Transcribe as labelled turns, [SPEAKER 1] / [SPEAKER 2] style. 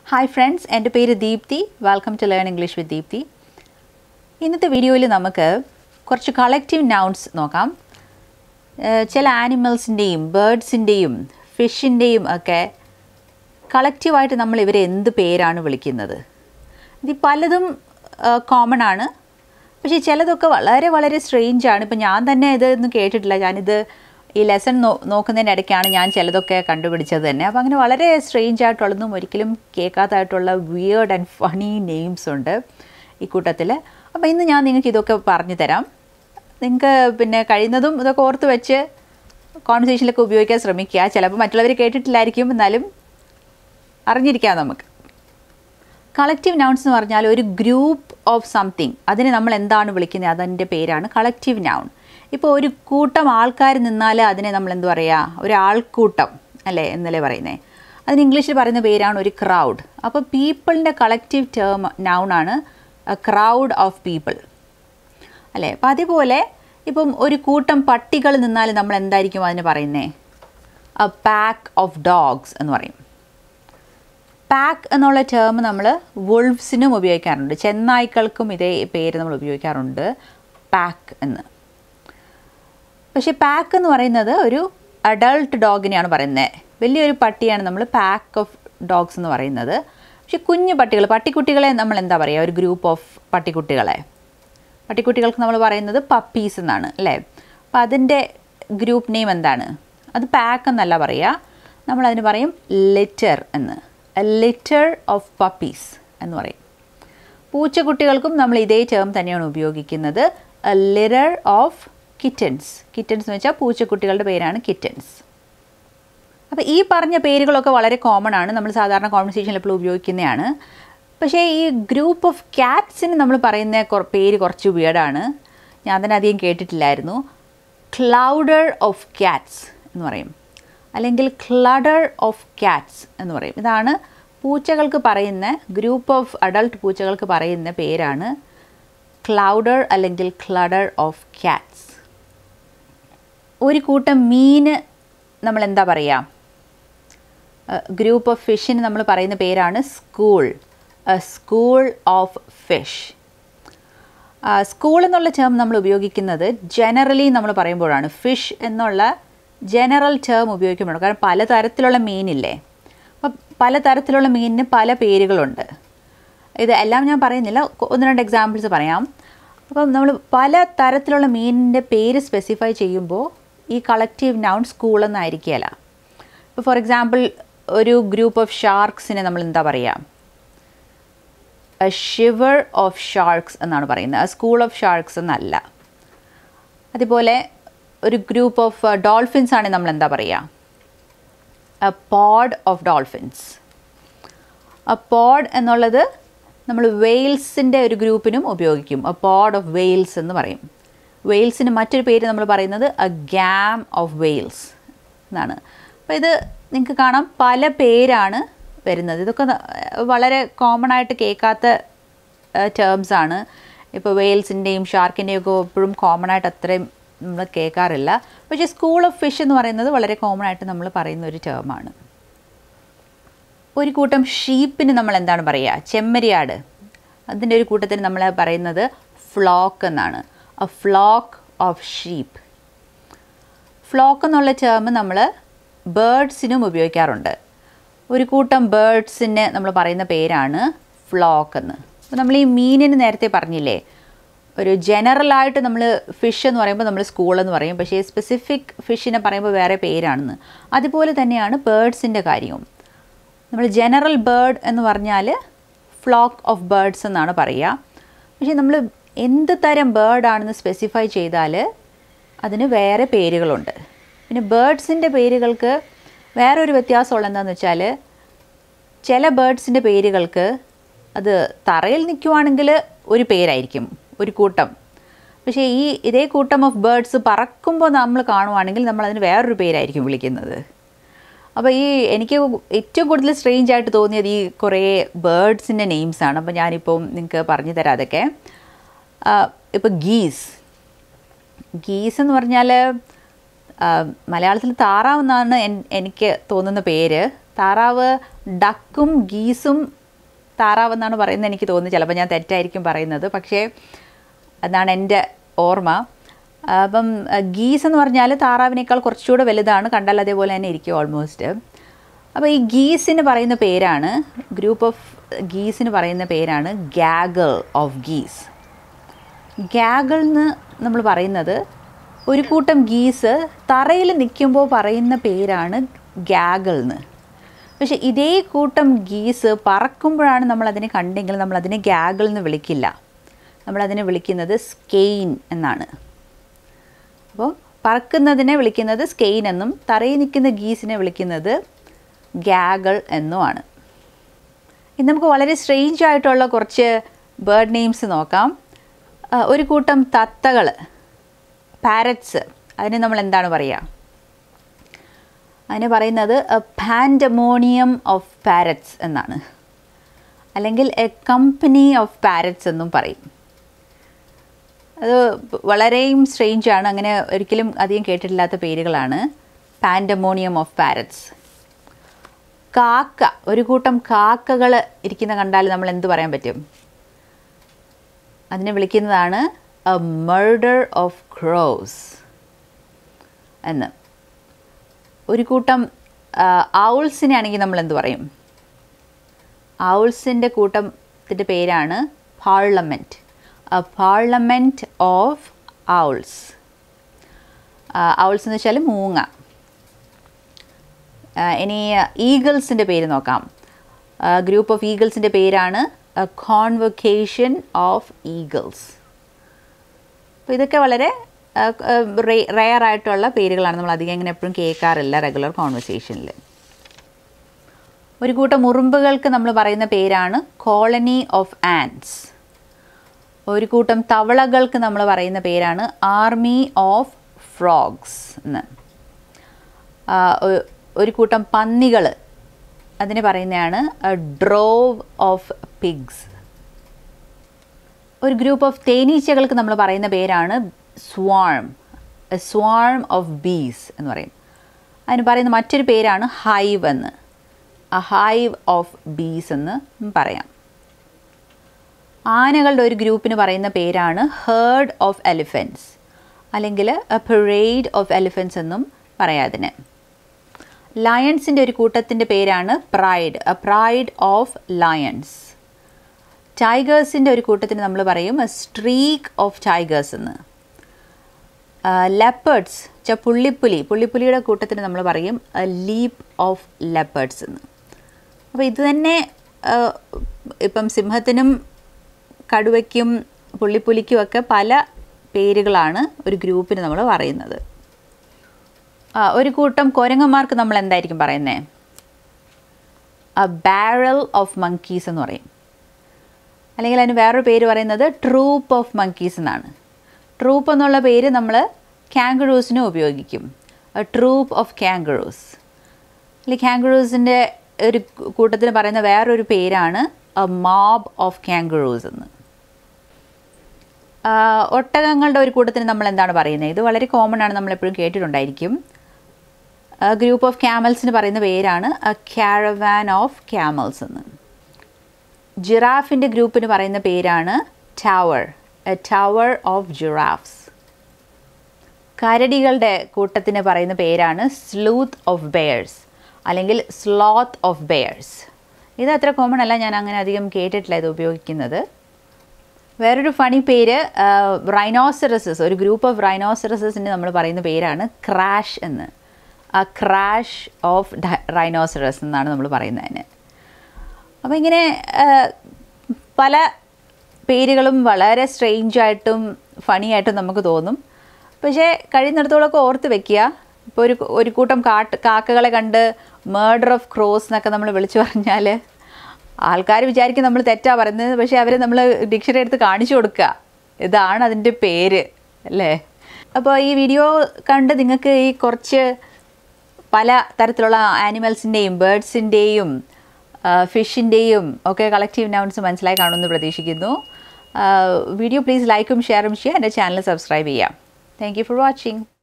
[SPEAKER 1] hi friends എൻ്റെ പേര് Deepthi welcome to learn English with Deepthi ഇന്നത്തെ വീഡിയോയിൽ നമുക്ക് കുറച്ച് കളക്റ്റീവ് നൗൺസ് നോക്കാം ഏഹ് ചില ആനിമൽസിൻ്റെയും ബേർഡ്സിൻ്റെയും ഫിഷിൻ്റെയും ഒക്കെ കളക്റ്റീവായിട്ട് നമ്മൾ ഇവരെ എന്ത് പേരാണ് വിളിക്കുന്നത് ഇത് പലതും കോമൺ ആണ് പക്ഷേ ചിലതൊക്കെ വളരെ വളരെ സ്ട്രേഞ്ച് ആണ് ഇപ്പം ഞാൻ തന്നെ ഇതൊന്നും കേട്ടിട്ടില്ല ഞാനിത് ഈ ലെസൺ നോ നോക്കുന്നതിൻ്റെ ഇടയ്ക്കാണ് ഞാൻ ചിലതൊക്കെ കണ്ടുപിടിച്ചത് തന്നെ അപ്പോൾ അങ്ങനെ വളരെ സ്ട്രേഞ്ച് ആയിട്ടുള്ളതും ഒരിക്കലും കേൾക്കാത്തതായിട്ടുള്ള വിയേർഡ് ആൻഡ് ഫണി നെയിംസ് ഉണ്ട് ഈ കൂട്ടത്തിൽ അപ്പോൾ ഇന്ന് ഞാൻ നിങ്ങൾക്ക് ഇതൊക്കെ പറഞ്ഞു തരാം നിങ്ങൾക്ക് പിന്നെ കഴിയുന്നതും ഇതൊക്കെ ഓർത്ത് വെച്ച് കോൺവെർസേഷനിലൊക്കെ ഉപയോഗിക്കാൻ ശ്രമിക്കുക ചിലപ്പോൾ മറ്റുള്ളവർ കേട്ടിട്ടില്ലായിരിക്കും എന്നാലും അറിഞ്ഞിരിക്കാം നമുക്ക് കളക്റ്റീവ് നൗൺസ് എന്ന് പറഞ്ഞാൽ ഒരു ഗ്രൂപ്പ് ഓഫ് സംതിങ് അതിനെ നമ്മൾ എന്താണ് വിളിക്കുന്നത് അതിൻ്റെ പേരാണ് കളക്റ്റീവ് നൗൺ ഇപ്പോൾ ഒരു കൂട്ടം ആൾക്കാർ നിന്നാൽ അതിനെ നമ്മൾ എന്ത് പറയുക ഒരു ആൾക്കൂട്ടം അല്ലേ എന്നല്ലേ പറയുന്നത് അതിന് ഇംഗ്ലീഷിൽ പറയുന്ന പേരാണ് ഒരു ക്രൗഡ് അപ്പോൾ പീപ്പിളിൻ്റെ കളക്റ്റീവ് ടേം നൗൺ ആണ് ക്രൗഡ് ഓഫ് പീപ്പിൾ അല്ലേ അപ്പം അതുപോലെ ഇപ്പം ഒരു കൂട്ടം പട്ടികൾ നിന്നാൽ നമ്മൾ എന്തായിരിക്കും അതിന് പറയുന്നത് എ പാക്ക് ഓഫ് ഡോഗ്സ് എന്ന് പറയും പാക്ക് എന്നുള്ള ടേം നമ്മൾ വുൾഫ്സിനും ഉപയോഗിക്കാറുണ്ട് ചെന്നായ്ക്കൾക്കും ഇതേ പേര് നമ്മൾ ഉപയോഗിക്കാറുണ്ട് പാക്ക് എന്ന് പക്ഷേ പാക്ക് എന്ന് പറയുന്നത് ഒരു അഡൾട്ട് ഡോഗിനെയാണ് പറയുന്നത് വലിയൊരു പട്ടിയാണ് നമ്മൾ പാക്ക് ഓഫ് ഡോഗ്സ് എന്ന് പറയുന്നത് പക്ഷേ കുഞ്ഞു പട്ടികൾ പട്ടിക്കുട്ടികളെ നമ്മൾ എന്താ പറയുക ഒരു ഗ്രൂപ്പ് ഓഫ് പട്ടിക്കുട്ടികളെ പട്ടിക്കുട്ടികൾക്ക് നമ്മൾ പറയുന്നത് പപ്പീസ് എന്നാണ് അല്ലേ അപ്പോൾ അതിൻ്റെ ഗ്രൂപ്പ് നെയിം എന്താണ് അത് പാക്ക് എന്നല്ല പറയുക നമ്മളതിന് പറയും ലിറ്റർ എന്ന് എ ലിറ്റർ ഓഫ് പപ്പീസ് എന്ന് പറയും പൂച്ചക്കുട്ടികൾക്കും നമ്മൾ ഇതേ ടേം തന്നെയാണ് ഉപയോഗിക്കുന്നത് a litter of kittens kittens എന്ന് വെച്ചാൽ പൂച്ചക്കുട്ടികളുടെ പേരാണ് കിറ്റൻസ് അപ്പോൾ ഈ പറഞ്ഞ പേരുകളൊക്കെ വളരെ കോമൺ ആണ് നമ്മൾ സാധാരണ കോൺവെർസേഷനിൽ എപ്പോഴും ഉപയോഗിക്കുന്നതാണ് പക്ഷേ ഈ ഗ്രൂപ്പ് ഓഫ് ക്യാറ്റ്സിന് നമ്മൾ പറയുന്ന കൊ- പേര് കുറച്ച് വിയർഡാണ് ഞാൻ തന്നെ അധികം കേട്ടിട്ടില്ലായിരുന്നു ക്ലൗഡർ ഓഫ് ക്യാറ്റ്സ് എന്ന് പറയും അല്ലെങ്കിൽ ക്ലഡർ ഓഫ് ക്യാറ്റ്സ് എന്ന് പറയും ഇതാണ് പൂച്ചകൾക്ക് പറയുന്ന ഗ്രൂപ്പ് ഓഫ് അഡൾട്ട് പൂച്ചകൾക്ക് പറയുന്ന പേരാണ് ക്ലൗഡർ അല്ലെങ്കിൽ ക്ലഡർ ഓഫ് ക്യാറ്റ്സ് ഒരു കൂട്ടം മീന് നമ്മൾ എന്താ പറയുക ഗ്രൂപ്പ് ഓഫ് ഫിഷിന് നമ്മൾ പറയുന്ന പേരാണ് school school of fish school എന്നുള്ള ടേം നമ്മൾ ഉപയോഗിക്കുന്നത് ജനറലി നമ്മൾ പറയുമ്പോഴാണ് ഫിഷ് എന്നുള്ള ജനറൽ ടേം ഉപയോഗിക്കുമ്പോഴാണ് കാരണം പലതരത്തിലുള്ള മീനില്ലേ അപ്പം പലതരത്തിലുള്ള മീനിന് പല പേരുകളുണ്ട് ഇത് എല്ലാം ഞാൻ പറയുന്നില്ല കൊ- ഒന്ന് രണ്ട് എക്സാമ്പിൾസ് പറയാം അപ്പം നമ്മൾ പല തരത്തിലുള്ള മീനിൻ്റെ പേര് സ്പെസിഫൈ ചെയ്യുമ്പോൾ ഈ കളക്റ്റീവ് നൗൺ സ്കൂൾ എന്നായിരിക്കുകയല്ല ഇപ്പോൾ ഫോർ എക്സാമ്പിൾ ഒരു ഗ്രൂപ്പ് ഓഫ് ഷാർക്സിനെ നമ്മൾ എന്താ പറയുക എ ഷിവർ ഓഫ് ഷാർക്സ് എന്നാണ് പറയുന്നത് സ്കൂൾ ഓഫ് ഷാർക്സ് എന്നല്ല അതുപോലെ ഒരു ഗ്രൂപ്പ് ഓഫ് ഡോൾഫിൻസ് ആണെങ്കിൽ നമ്മൾ എന്താ പറയുക a pod of dolphins a pod എന്നുള്ളത് നമ്മൾ വെയിൽസിൻ്റെ ഒരു ഗ്രൂപ്പിനും ഉപയോഗിക്കും എ പോഡ് ഓഫ് വെയിൽസ് എന്ന് പറയും വെയിൽസിന് മറ്റൊരു പേര് നമ്മൾ പറയുന്നത് എ ഗ്യാം ഓഫ് വെയിൽസ് എന്നാണ് അപ്പോൾ ഇത് നിങ്ങൾക്ക് കാണാം പല പേരാണ് വരുന്നത് ഇതൊക്കെ ന- വളരെ കോമൺ ആയിട്ട് കേൾക്കാത്ത ടേംസ് ആണ് ഇപ്പോൾ വെയിൽസിൻ്റെയും ഷാർക്കിൻ്റെയും ഒക്കെ എപ്പോഴും കോമൺ ആയിട്ട് അത്രയും നമ്മൾ കേൾക്കാറില്ല പക്ഷേ സ്കൂൾ ഓഫ് ഫിഷ് എന്ന് പറയുന്നത് വളരെ കോമൺ ആയിട്ട് നമ്മൾ പറയുന്ന ഒരു ടേമാണ് ഒരു കൂട്ടം ഷീപ്പിന് നമ്മൾ എന്താണ് പറയുക ചെമ്മരിയാട് അതിൻ്റെ ഒരു കൂട്ടത്തിന് നമ്മൾ പറയുന്നത് ഫ്ലോക്ക് എന്നാണ് a flock of sheep flock എന്നുള്ള ടേം നമ്മൾ ബേർഡ്സിനും ഉപയോഗിക്കാറുണ്ട് ഒരു കൂട്ടം ബേർഡ്സിന് നമ്മൾ പറയുന്ന പേരാണ് ഫ്ലോക്ക് എന്ന് അപ്പോൾ നമ്മൾ ഈ മീനിന് നേരത്തെ പറഞ്ഞില്ലേ ഒരു ജനറലായിട്ട് നമ്മൾ ഫിഷ് എന്ന് പറയുമ്പോൾ നമ്മൾ സ്കൂൾ എന്ന് പറയും പക്ഷേ സ്പെസിഫിക് ഫിഷിനെ പറയുമ്പോൾ വേറെ പേരാണെന്ന് അതുപോലെ തന്നെയാണ് ബേർഡ്സിൻ്റെ കാര്യവും നമ്മൾ ജനറൽ ബേർഡ് എന്ന് പറഞ്ഞാൽ ഫ്ലോക്ക് ഓഫ് ബേർഡ്സ് എന്നാണ് പറയുക പക്ഷേ നമ്മൾ എന്ത് തരം ബേർഡാണെന്ന് സ്പെസിഫൈ ചെയ്താൽ അതിന് വേറെ പേരുകളുണ്ട് പിന്നെ ബേർഡ്സിൻ്റെ പേരുകൾക്ക് വേറൊരു വ്യത്യാസമുള്ള എന്താണെന്ന് വെച്ചാൽ ചില ബേർഡ്സിൻ്റെ പേരുകൾക്ക് അത് തറയിൽ നിൽക്കുവാണെങ്കിൽ ഒരു പേരായിരിക്കും ഒരു കൂട്ടം പക്ഷേ ഈ ഇതേ കൂട്ടം ഓഫ് ബേർഡ്സ് പറക്കുമ്പോൾ നമ്മൾ കാണുവാണെങ്കിൽ നമ്മൾ അതിന് വേറൊരു പേരായിരിക്കും വിളിക്കുന്നത് അപ്പോൾ ഈ എനിക്ക് ഏറ്റവും കൂടുതൽ സ്ട്രേഞ്ച് ആയിട്ട് തോന്നിയത് ഈ കുറേ ബേർഡ്സിൻ്റെ നെയിംസാണ് അപ്പോൾ ഞാനിപ്പം നിങ്ങൾക്ക് പറഞ്ഞു തരാം അതൊക്കെ ഇപ്പോൾ ഗീസ് ഗീസ് എന്ന് പറഞ്ഞാൽ മലയാളത്തിൽ താറാവ് എന്നാണ് എൻ- എനിക്ക് തോന്നുന്ന പേര് താറാവ് ഡക്കും ഗീസും താറാവ് എന്നാണ് പറയുന്നത് എനിക്ക് തോന്നുന്നു ചിലപ്പോൾ ഞാൻ തെറ്റായിരിക്കും പറയുന്നത് പക്ഷേ എന്നാണ് എൻ്റെ ഓർമ്മ അപ്പം ഗീസ് എന്ന് പറഞ്ഞാൽ താറാവിനേക്കാൾ കുറച്ചുകൂടെ വലുതാണ് കണ്ടാൽ അതേപോലെ തന്നെ ഇരിക്കും ഓൾമോസ്റ്റ് അപ്പോൾ ഈ ഗീസിന് പറയുന്ന പേരാണ് ഗ്രൂപ്പ് ഓഫ് ഗീസിന് പറയുന്ന പേരാണ് ഗാഗിൾ ഓഫ് ഗീസ് ഗാഗിൾ എന്ന് നമ്മൾ പറയുന്നത് ഒരു കൂട്ടം ഗീസ് തറയിൽ നിൽക്കുമ്പോൾ പറയുന്ന പേരാണ് ഗാഗിൾ എന്ന് പക്ഷെ ഇതേ കൂട്ടം ഗീസ് പറക്കുമ്പോഴാണ് നമ്മൾ അതിനെ കണ്ടെങ്കിൽ നമ്മൾ അതിനെ ഗാഗിൾ എന്ന് വിളിക്കില്ല നമ്മളതിനെ വിളിക്കുന്നത് സ്കെയിൻ എന്നാണ് അപ്പോൾ പറക്കുന്നതിനെ വിളിക്കുന്നത് സ്കെയിൻ എന്നും തറയിൽ നിൽക്കുന്ന ഗീസിനെ വിളിക്കുന്നത് ഗാഗിൾ എന്നുമാണ് ഇനി നമുക്ക് വളരെ സ്ട്രെയിഞ്ച് ആയിട്ടുള്ള കുറച്ച് ബേർഡ് നെയിംസ് നോക്കാം ആ, ഒരു കൂട്ടം തത്തകൾ പാരറ്റ്സ് അതിന് നമ്മൾ എന്താണ് പറയുക അതിന് പറയുന്നത് പാൻഡമോണിയം ഓഫ് പാരറ്റ്സ് എന്നാണ് അല്ലെങ്കിൽ എ കമ്പനി ഓഫ് പാരറ്റ്സ് എന്നും പറയും അത് വളരെയും സ്ട്രെയിഞ്ച് ആണ് അങ്ങനെ ഒരിക്കലും അധികം കേട്ടിട്ടില്ലാത്ത പേരുകളാണ് പാൻഡമോണിയം ഓഫ് പാരറ്റ്സ് കാക്ക ഒരു കൂട്ടം കാക്കകൾ ഇരിക്കുന്ന കണ്ടാൽ നമ്മൾ എന്ത് പറയാൻ പറ്റും അതിനെ വിളിക്കുന്നതാണ് എ മർഡർ ഓഫ് ക്രോസ് എന്ന് ഒരു കൂട്ടം ഔൾസിനെ ആണെങ്കിൽ നമ്മൾ എന്ത് പറയും ഔൾസിൻ്റെ കൂട്ടത്തിൻ്റെ പേരാണ് parliament a parliament of owls owls എന്ന് വെച്ചാൽ മൂങ്ങ ആ, ഇനി ഈഗിൾസിൻ്റെ പേര് നോക്കാം ഗ്രൂപ്പ് ഓഫ് ഈഗിൾസിൻ്റെ പേരാണ് കോൺവൊക്കേഷൻ ഓഫ് ഈഗിൾസ് അപ്പോൾ ഇതൊക്കെ വളരെ റെയർ ആയിട്ടുള്ള പേരുകളാണ് നമ്മൾ അധികം ഇങ്ങനെ എപ്പോഴും കേൾക്കാറില്ല റെഗുലർ കോൺവെർസേഷനിൽ ഒരു കൂട്ടം ഉറുമ്പുകൾക്ക് നമ്മൾ പറയുന്ന പേരാണ് കോളനി ഓഫ് ആൻസ് ഒരു കൂട്ടം തവളകൾക്ക് നമ്മൾ പറയുന്ന പേരാണ് ആർമി ഓഫ് ഫ്രോഗ്സ് എന്ന് ആ, ഒ- ഒരു കൂട്ടം പന്നികൾ അതിന് പറയുന്നതാണ് ഡ്രോവ് ഓഫ് പിഗ്സ് ഒരു ഗ്രൂപ്പ് ഓഫ് തേനീച്ചകൾക്ക് നമ്മൾ പറയുന്ന പേരാണ് സ്വാം എ സ്വാം ഓഫ് ബീസ് എന്ന് പറയും അതിന് പറയുന്ന മറ്റൊരു പേരാണ് ഹൈവ് എന്ന് എ ഹൈവ് ഓഫ് ബീസ് എന്ന് പറയാം ആനകളുടെ ഒരു ഗ്രൂപ്പിന് പറയുന്ന പേരാണ് ഹേർഡ് ഓഫ് എലിഫൻസ് അല്ലെങ്കിൽ എ പെറേഡ് ഓഫ് എലിഫൻസ് എന്നും പറയാം അതിന് ലയൺസിൻ്റെ ഒരു കൂട്ടത്തിൻ്റെ പേരാണ് pride a pride of lions ടൈഗേഴ്സിൻ്റെ ഒരു കൂട്ടത്തിന് നമ്മൾ പറയും എ സ്ട്രീക്ക് ഓഫ് ടൈഗേഴ്സ് എന്ന് ലെപ്പേർഡ്സ് ച പുള്ളിപ്പുലി പുള്ളിപ്പുലിയുടെ കൂട്ടത്തിന് നമ്മൾ പറയും എ ലീപ്പ് ഓഫ് ലെപ്പേർഡ്സ് എന്ന് അപ്പോൾ ഇത് തന്നെ ആ, ഇപ്പം സിംഹത്തിനും കടുവയ്ക്കും പുള്ളിപ്പുലിക്കും ഒക്കെ പല പേരുകളാണ് ഒരു ഗ്രൂപ്പിന് നമ്മൾ പറയുന്നത് ആ, ഒരു കൂട്ടം കുരങ്ങന്മാർക്ക് നമ്മൾ എന്തായിരിക്കും പറയുന്നത് എ ബാരൽ ഓഫ് മങ്കീസ് എന്ന് പറയും അല്ലെങ്കിൽ അതിന് വേറൊരു പേര് പറയുന്നത് ട്രൂപ്പ് ഓഫ് മങ്കീസ് എന്നാണ് ട്രൂപ്പ് എന്നുള്ള പേര് നമ്മൾ കാങ്കറൂസിന് ഉപയോഗിക്കും ട്രൂപ്പ് ഓഫ് കാങ്കറൂസ് അല്ലെങ്കിൽ കാങ്കറൂസിൻ്റെ ഒരു കൂട്ടത്തിന് പറയുന്ന വേറൊരു പേരാണ് എ മോബ് ഓഫ് കാങ്കറൂസ് എന്ന് ആ, ഒട്ടകങ്ങളുടെ ഒരു കൂട്ടത്തിന് നമ്മൾ എന്താണ് പറയുന്നത് ഇത് വളരെ കോമൺ ആണ് നമ്മൾ എപ്പോഴും കേട്ടിട്ടുണ്ടായിരിക്കും ഗ്രൂപ്പ് ഓഫ് ക്യാമൽസിന് പറയുന്ന പേരാണ് എ കാരവാൻ ഓഫ് ക്യാമൽസ് എന്ന് ജിറാഫിൻ്റെ ഗ്രൂപ്പിന് പറയുന്ന പേരാണ് tower a tower of giraffes കരടികളുടെ കൂട്ടത്തിന് പറയുന്ന പേരാണ് സ്ലൂത്ത് ഓഫ് ബെയർസ് അല്ലെങ്കിൽ സ്ലോത്ത് ഓഫ് ബെയർസ് ഇത് അത്ര കോമൺ അല്ല ഞാൻ അങ്ങനെ അധികം കേട്ടിട്ടില്ല ഇത് ഉപയോഗിക്കുന്നത് വേറൊരു ഫണി പേര് റൈനോസറസസ് ഒരു ഗ്രൂപ്പ് ഓഫ് റൈനോസറസസിന് നമ്മൾ പറയുന്ന പേരാണ് ക്രാഷ് എന്ന് ആ ക്രാഷ് ഓഫ് റൈനോസറസ് എന്നാണ് നമ്മൾ പറയുന്നതിന് അപ്പോൾ ഇങ്ങനെ ആ, പല പേരുകളും വളരെ സ്ട്രെയിഞ്ച് ആയിട്ടും ഫണി ആയിട്ടും നമുക്ക് തോന്നും പക്ഷേ കഴിയുന്നിടത്തോളമൊക്കെ ഓർത്ത് വെക്കുക ഇപ്പോൾ ഒരു ഒരു കൂട്ടം കാട്ട് കാക്കകളെ കണ്ട് മേർഡർ ഓഫ് ക്രോസ് എന്നൊക്കെ നമ്മൾ വിളിച്ചു പറഞ്ഞാൽ ആൾക്കാർ വിചാരിക്കും നമ്മൾ തെറ്റാ പറയുന്നത് പക്ഷേ അവരെ നമ്മൾ ഡിക്ഷണറി എടുത്ത് കാണിച്ചു കൊടുക്കുക ഇതാണ് അതിൻ്റെ പേര് അല്ലേ അപ്പോൾ ഈ വീഡിയോ കണ്ട് നിങ്ങൾക്ക് ഈ കുറച്ച് പല തരത്തിലുള്ള ആനിമൽസിൻ്റെയും ബേർഡ്സിൻ്റെയും ഫിഷിൻ്റെയും ഒക്കെ കളക്റ്റീവ് നൗൺസ് മനസ്സിലായി കാണുമെന്ന് പ്രതീക്ഷിക്കുന്നു വീഡിയോ പ്ലീസ് ലൈക്കും ഷെയറും ചെയ്യുക എൻ്റെ ചാനൽ സബ്സ്ക്രൈബ് ചെയ്യാം താങ്ക് യു ഫോർ വാച്ചിങ്